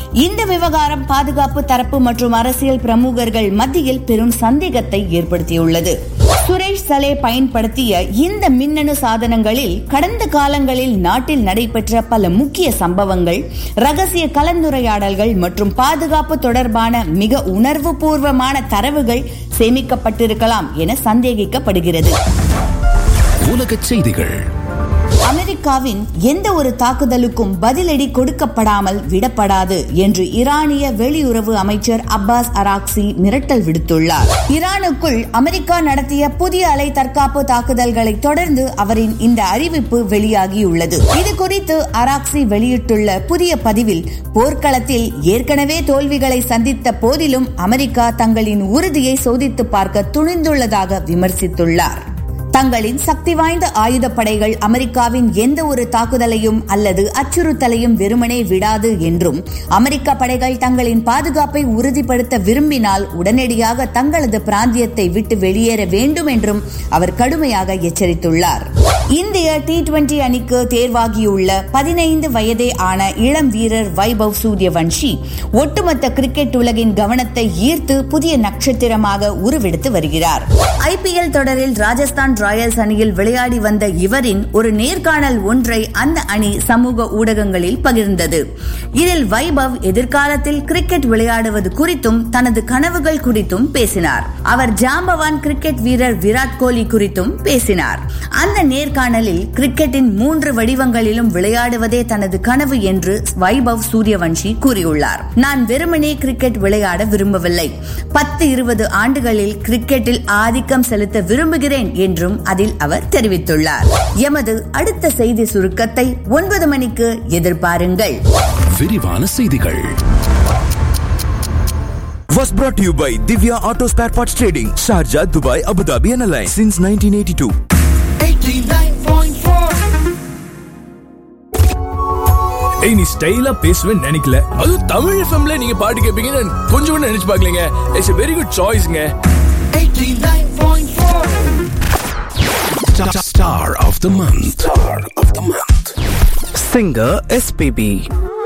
இந்த விவகாரம் பாதுகாப்பு தரப்பு மற்றும் அரசியல் பிரமுகர்கள் மத்தியில் பெரும் சந்தேகத்தை ஏற்படுத்தியுள்ளது சுரேஷ் சலே பயன்படுத்திய இந்த மின்னணு சாதனங்களில் கடந்த காலங்களில் நாட்டில் நடைபெற்ற பல முக்கிய சம்பவங்கள் ரகசிய கலந்துரையாடல்கள் மற்றும் பாதுகாப்பு தொடர்பான மிக உணர்வுபூர்வமான தரவுகள் சேமிக்கப்பட்டிருக்கலாம் என சந்தேகிக்கப்படுகிறது உலகச் செய்திகள் அமெரிக்காவின் எந்த ஒரு தாக்குதலுக்கும் பதிலடி கொடுக்கப்படாமல் விடப்படாது என்று ஈரானிய வெளியுறவு அமைச்சர் அப்பாஸ் அராக்சி மிரட்டல் விடுத்துள்ளார் ஈரானுக்குள் அமெரிக்கா நடத்திய புதிய அலை தற்காப்பு தாக்குதல்களை தொடர்ந்து அவரின் இந்த அறிவிப்பு வெளியாகியுள்ளது இது குறித்து அராக்சி வெளியிட்டுள்ள புதிய பதிவில் போர்க்களத்தில் ஏற்கனவே தோல்விகளை சந்தித்த போதிலும் அமெரிக்கா தங்களின் உறுதியை சோதித்து பார்க்க துணிந்துள்ளதாக விமர்சித்துள்ளார் தங்களின் சக்தி வாய்ந்த ஆயுதப்படைகள் அமெரிக்காவின் எந்த ஒரு தாக்குதலையும் அல்லது அச்சுறுத்தலையும் வெறுமனே விடாது என்றும் அமெரிக்க படைகள் தங்களின் பாதுகாப்பை உறுதிப்படுத்த விரும்பினால் உடனடியாக தங்களது பிராந்தியத்தை விட்டு வெளியேற வேண்டும் என்றும் அவர் கடுமையாக எச்சரித்துள்ளார் இந்திய டி டுவெண்டி அணிக்கு தேர்வாகியுள்ள பதினைந்து வயதே ஆன இளம் வீரர் வைபவ் சூரியவன்ஷி ஒட்டுமொத்த கிரிக்கெட் உலகின் கவனத்தை ஈர்த்து புதிய நட்சத்திரமாக உருவெடுத்து வருகிறார் ஐபிஎல் தொடரில் ராஜஸ்தான் ராயல்ஸ் அணியில் விளையாடி வந்த இவரின் ஒரு நேர்காணல் ஒன்றை அந்த அணி சமூக ஊடகங்களில் பகிர்ந்தது இதில் வைபவ் எதிர்காலத்தில் கிரிக்கெட் விளையாடுவது குறித்தும் தனது கனவுகள் குறித்தும் பேசினார் அவர் ஜாம்பவான் கிரிக்கெட் வீரர் விராட் கோலி குறித்தும் பேசினார் அந்த நேர்காணலில் கிரிக்கெட்டின் மூன்று வடிவங்களிலும் விளையாடுவதே தனது கனவு என்று வைபவ் சூரியவன்ஷி கூறியுள்ளார் நான் வெறுமனே கிரிக்கெட் விளையாட விரும்பவில்லை பத்து இருபது ஆண்டுகளில் கிரிக்கெட்டில் ஆதிக்கம் செலுத்த விரும்புகிறேன் என்றும் அதில் அவர் தெரிவித்துள்ளார் எமது அடுத்த செய்தி சுருக்கத்தை ஒன்பது மணிக்கு எதிர்பாருங்கள் விரிவான செய்திகள் was brought to you by Divya Auto Spare Parts Trading, Sharjah, Dubai, Abu Dhabi and Alliance since 1982. ஏய் நீ ஸ்டைலா பேசுவேன்னு நினைக்கல அதுவும் தமிழ் எஃப்எம்ல நீங்க பாட்டு கேட்பீங்கன்னு கொஞ்சம் கூட நினைச்சு பார்க்கலங்க இட்ஸ் வெரி குட் சாய்ஸ்ங்க Star of the month. Star of the month. Singer SPB